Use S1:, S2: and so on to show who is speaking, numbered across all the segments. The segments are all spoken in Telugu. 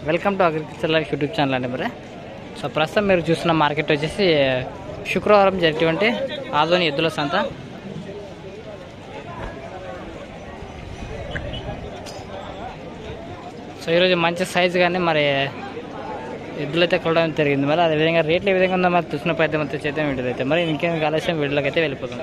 S1: Welcome to agriculture life YouTube channel అండి మరి సో ప్రస్తుతం మీరు చూస్తున్న మార్కెట్ వచ్చేసి శుక్రవారం జరిగేటువంటి ఆదోని ఎద్దుల సంత సో ఈరోజు మంచి సైజు కానీ మరి ఎద్దులైతే కొనడం జరిగింది మరి అదేవిధంగా రేట్లు ఏ విధంగా ఉందో మరి చూసిన ప్రయత్నం అయితే చేద్దాం వీడియో అయితే మరి ఇంకేం ఆలస్యం వీడియోలోకి అయితే వెళ్ళిపోతాం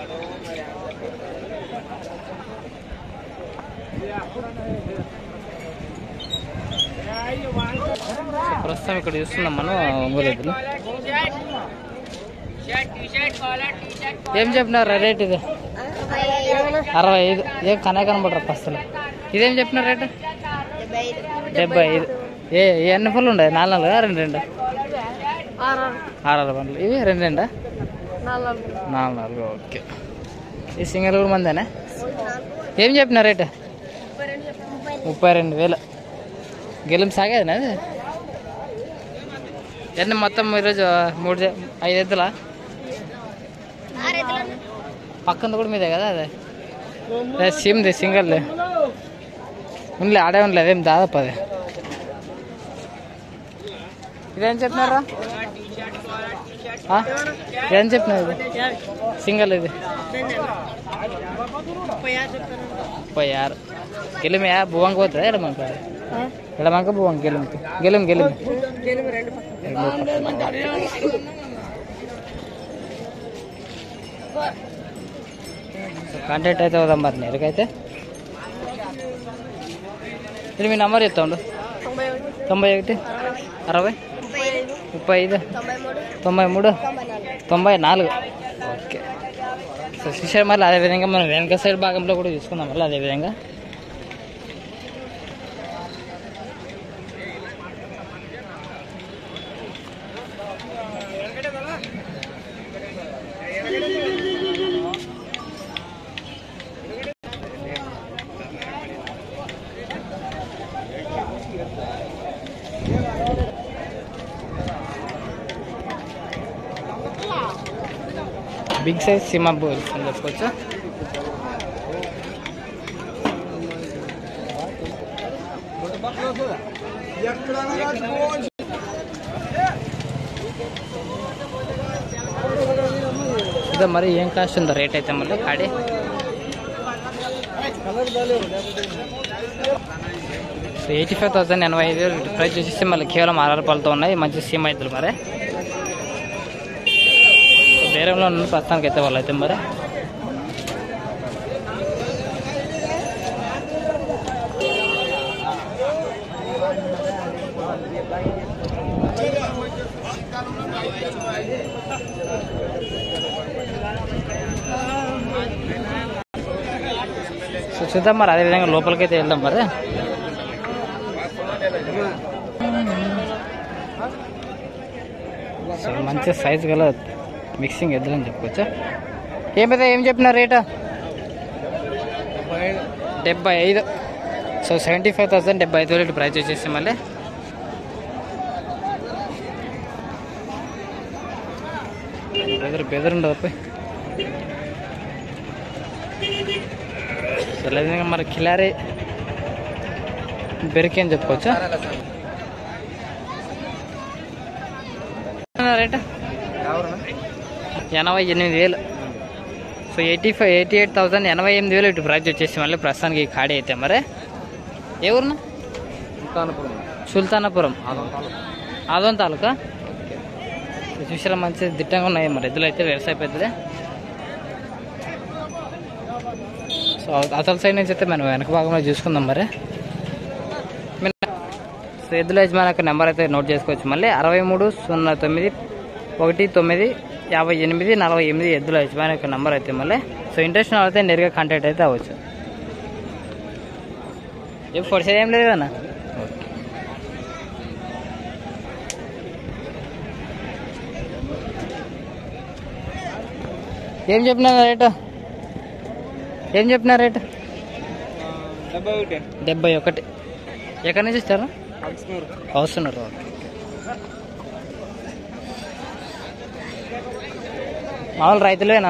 S1: సో ప్రస్తుతం ఇక్కడ చూస్తున్నాం మనం ఒంగోలు ఎద్దులు ఏం చెప్పినారు రేట్ ఇది అరవై ఐదు ఏం కనే కనబడరు అసలు ఇదేం చెప్పినారు రేటు డెబ్బై ఐదు ఏ ఏ ఎన్ని పళ్ళు ఉన్నాయి నాలుగు నాలుగు రెండు రెండు ఆరు ఆరు పండ్లు ఇవి రెండు రెండా నాలుగు నాలుగు ఓకే ఈ సింగల్ కూడా మందేనా ఏం చెప్పిన రేటు ముప్పై రెండు వేలు గెలుం సాగేదినా అది ఎన్ని మొత్తం ఈరోజు మూడు జ- ఐదు ఎద్దులా పక్కన కూడా మీదే కదా అదే అదే సిమ్ది సింగల్ ఉండలే ఆడే ఉండలే అదేం దాదాపు అది ఇదేం చెప్పినారా ఆ? ఏం చెప్పినారు ఇది సింగల్ ఇది ముప్పై ఆరు గెలిమే భువంకి పోతుందా ఎడమంక ఎడమంక భువం గెలింకి గెలిం గెలిం కాంటాక్ట్ అయితే అవుదాం మరి నేరుకైతే ఇది మీ నెంబర్ చెప్తాండు తొంభై ఒకటి అరవై ముప్పై ఐదు తొంభై మూడు తొంభై నాలుగు ఓకే సో చూసారు మళ్ళీ అదేవిధంగా మనం వెనక సైడ్ భాగంలో కూడా చూసుకుందాం మళ్ళీ అదేవిధంగా బిగ్ సైజ్ సిమా బోల్స్ అని చెప్పొచ్చు ఇదో మరి ఏం కాస్ట్ ఉందో రేట్ అయితే మళ్ళీ కాడి సో ఎయిటీ ఫైవ్ థౌసండ్ ఎనభై ఐదు ప్రైస్ వచ్చేసి మళ్ళీ కేవలం ఆరు రూపాయలతో ఉన్నాయి మంచి సీమ్ అవుతుంది మరి బేరంలో ఉన్న ప్రస్తుతానికి అయితే వాళ్ళు అయితే మరి సో చూద్దాం మరి అదేవిధంగా లోపలికి అయితే వెళ్దాం మరి సో మంచి సైజు గల మిక్సింగ్ ఎద్దులని చెప్పుకోవచ్చా ఏమైతే ఏం చెప్పిన రేటు డెబ్బై ఐదు సో సెవెంటీ ఫైవ్ థౌసండ్ డెబ్బై ఐదు వేలు ప్రైస్ వచ్చేసి మళ్ళీ బెదరు బెదరు ఉండదు పోయి సో లేదంగా మరి కిలారీ బెరికి అని చెప్పుకోవచ్చా రేటు ఎనభై ఎనిమిది వేలు so eighty five eighty eight thousand ఎనభై ఎనిమిది వేలు ఇటు ప్రైస్ వచ్చేసి మళ్ళీ ప్రస్తుతానికి ఈ ఖాళీ అయితే మరి ఏ ఊరునా సుల్తానాపురం ఆదోన్ తాలూకా సో చూసారా మంచి దిట్టంగా ఉన్నాయి మరి ఎద్దులు అయితే వ్యవసాయ పెద్దదే సో అసలు సైడ్ నుంచి అయితే మనం వెనక భాగంలో చూసుకుందాం మరి మీ- సో ఎద్దుల యజమాని యొక్క నెంబర్ అయితే నోట్ చేసుకోవచ్చు మళ్ళీ అరవై మూడు సున్నా తొమ్మిది ఒకటి తొమ్మిది యాభై ఎనిమిది నలభై ఎనిమిది ఎద్దుల యజమాని యొక్క నెంబర్ అయితే మళ్ళీ సో ఇంట్రెస్ట్ అయితే నేరుగా కాంటాక్ట్ అయితే అవ్వచ్చు ఏం పొడిసేది ఏం లేదు అన్న ఏం చెప్పినా రేటు ఏం చెప్పిన రేటు
S2: డెబ్బై ఒకటి
S1: డెబ్బై ఒకటి ఎక్కడి నుంచి ఇస్తారా
S2: అలసినూరు
S1: వస్తున్నారు ఓకే మామూలు రైతులేనా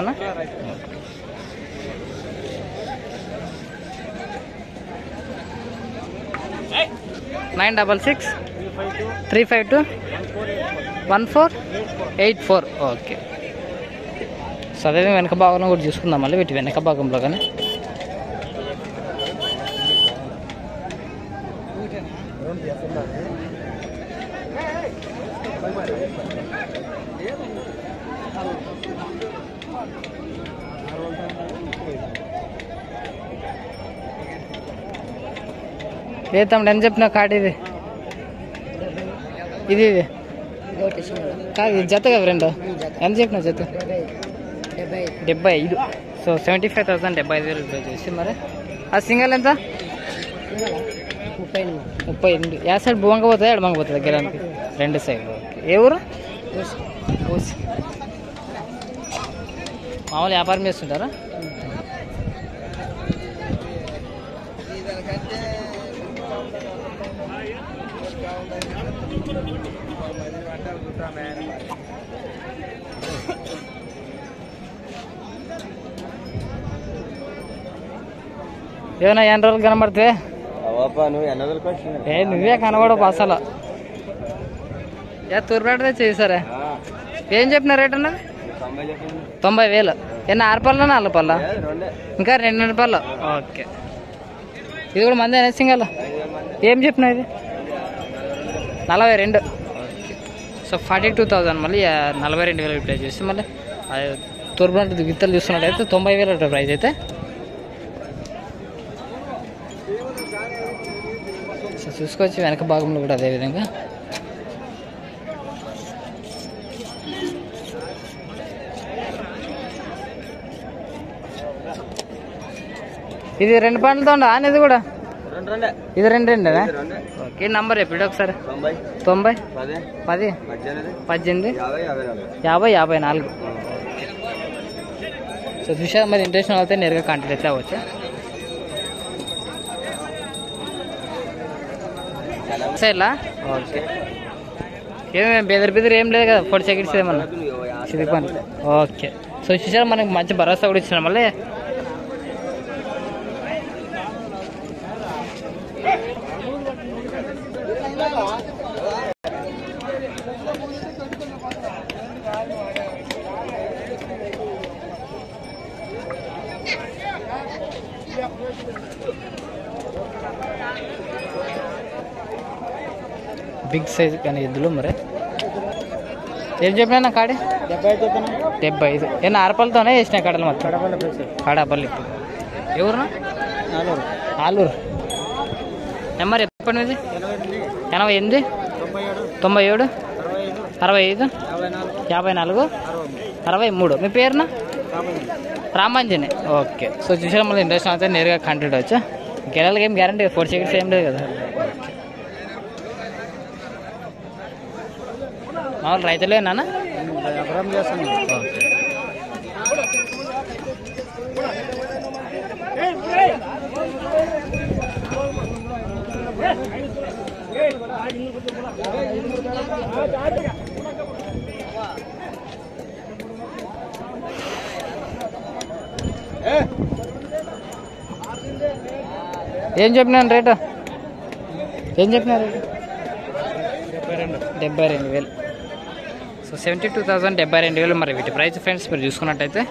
S1: nine double six three five two one four eight four okay so అదే వెనక భాగంలో కూడా చూసుకుందాం మళ్ళీ వీటి వెనక భాగంలో కానీ ఏ తమ్ముడు ఎంత చెప్పిన కార్డు ఇది ఇది ఇది కాదు ఇది జత కదా రెండు ఎంత చెప్పిన జత డెబ్బై ఐదు సో సెవెంటీ ఫైవ్ థౌసండ్ డెబ్బై ఐదు వేలు రూపాయలు చేసి మరి ఆ సింగల్ ఎంత
S3: ముప్పై
S1: ముప్పై ఎనిమిది యా సైడ్ భూమంగా పోతుంది ఎడమంగా పోతుంది గిరానికి రెండు సైడ్ ఏ ఊరు ఓసి మామూలు వ్యాపారం చేస్తుంటారా ఏమైనా ఎన్ని రోజులు కనబడితే
S2: అవప్ప నువ్వు ఎన్ని రోజులకు వచ్చినావు?
S1: ఏ నువ్వే కనబడవు అసలు ఏ తూర్పేట చేసారా ఏం చెప్పిన రేట్ అన్నది
S2: తొంభై చెప్పింది
S1: తొంభై వేలు ఎన్ని ఆరు పళ్ళ నాలుగు పళ్ళ
S2: ఏ, రెండే
S1: ఇంకా రెండు పళ్ళు ఓకే ఇది కూడా మంది అనేది సింగల్ ఏం చెప్పిన ఇది నలభై రెండు సో ఫార్టీ టూ థౌజండ్ మళ్ళీ ఆ, నలభై రెండు వేలు ప్రైస్ చేసి మళ్ళీ అది తూర్పు గిత్తలు చూస్తున్నట్టయితే తొంభై వేలు ఉంటుంది ప్రైస్ అయితే సో చూసుకోవచ్చు వెనక భాగంలో కూడా అదే విధంగా ఇది రెండు పండ్లతో ఉందా అనేది కూడా
S2: రెండు రెండే
S1: ఇది రెండు రెండేనా
S2: ఇది రెండే
S1: ఓకే నంబర్ చెప్పండి ఒకసారి
S2: తొంభై
S1: తొంభై
S2: పది
S1: పది
S2: పద్దెనిమిది
S1: పద్దెనిమిది
S2: యాభై యాభై నాలుగు
S1: యాభై యాభై నాలుగు సో చూసా మరి ఇంట్రెస్ట్ అయితే నేరుగా కాంటాక్ట్ అయితే అవ్వచ్చు సైడ్లా ఓకే ఏమేమి బెదిరి బెదిరి ఏం లేదు కదా పొడి సెకండ్స్ ఏమన్నా సిరిపని ఓకే సో చూసారా మనకి మంచి భరోసా కూడా ఇచ్చిన మళ్ళీ బిగ్ సైజ్ కానీ ఎద్దులు మరి ఏం చెప్పినా కాడి
S2: డెబ్బై చెప్పిన
S1: డెబ్బై ఐదు ఏమన్నా ఆరపల్లతోనే వేసిన కడలు మొత్తం
S2: కడపల ప్లేస్
S1: కాడాపల్లి ఎవరు
S2: నాలుగు
S1: ఆలూరు నెంబర్ ఎప్పటిది
S2: ఎనభై ఎనిమిది
S1: ఎనభై ఎనిమిది
S2: తొంభై ఏడు
S1: తొంభై ఏడు
S2: అరవై ఐదు
S1: అరవై ఐదు
S2: యాభై నాలుగు
S1: యాభై నాలుగు
S2: అరవై
S1: అరవై
S2: మూడు
S1: మూడు మీ పేరున
S2: యాభై ఎనిమిది
S1: రామాంజనే ఓకే సో చూసారా మళ్ళీ ఇంట్రెస్ట్ అయితే నేరుగా కంటిన్యూ వచ్చా గెలలకి ఏం గ్యారంటీ ఫోర్ సెకండ్స్ ఏం లేదు కదా మామూలు రైతులేనా
S2: వ్యాపారం చేస్తాను
S1: ఓకే ఏం చెప్పినాను రేటు ఏం చెప్పినా రేటు
S2: డెబ్బై రెండు
S1: డెబ్బై రెండు వేలు సో సెవెంటీ టూ థౌసండ్ డెబ్బై రెండు వేలు మరి వీటి ప్రైస్ ఫ్రెండ్స్ మీరు చూసుకున్నట్టయితే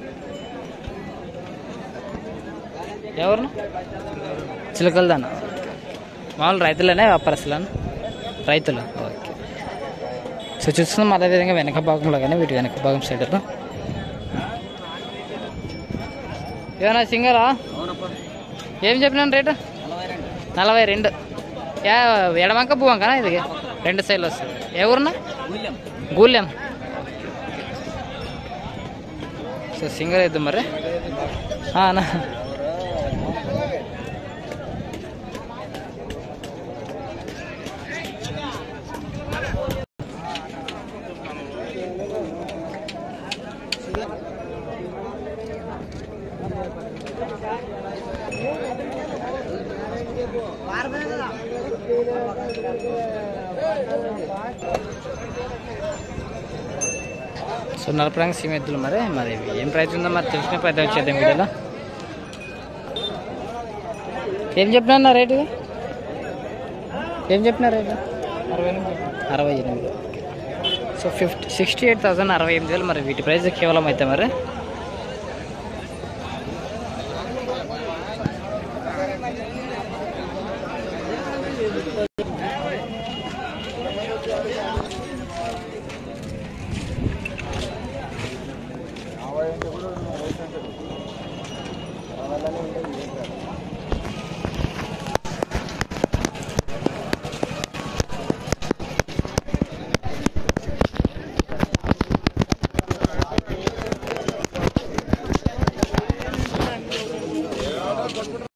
S1: ఎవరు చిలకలదానా మామూలు రైతులనే వ్యాపారస్తులను రైతులు ఓకే సో చూస్తున్నాం అదేవిధంగా వెనక భాగంలో కానీ వీటి వెనక భాగం సైడ్లో ఏమన్నా సింగరా
S2: అవునప్ప
S1: ఏం చెప్పినాను రేటు
S2: నలభై రెండు
S1: నలభై రెండు యా ఎడమంక భూవంకనా ఇది రెండు సైడ్లు వస్తుంది ఏ ఊరున్నా
S2: మూల్యం
S1: గూల్యం సో సింగర్ అయితే మరి ఆ, అన్న. సో నలపడానికి సీమ ఎద్దులు మరి మరి ఇవి ఏం ప్రైస్ ఉందో మరి తెలిసిన ప్రయత్నం చేద్దాం వీడియోలో ఏం చెప్పినా రేటు ఇవి? ఏం చెప్పినా రేటు
S2: అరవై ఎనిమిది
S1: అరవై ఎనిమిది so fifty sixty eight thousand అరవై ఎనిమిది వేలు మరి వీటి ప్రైస్ కేవలం అయితే మరి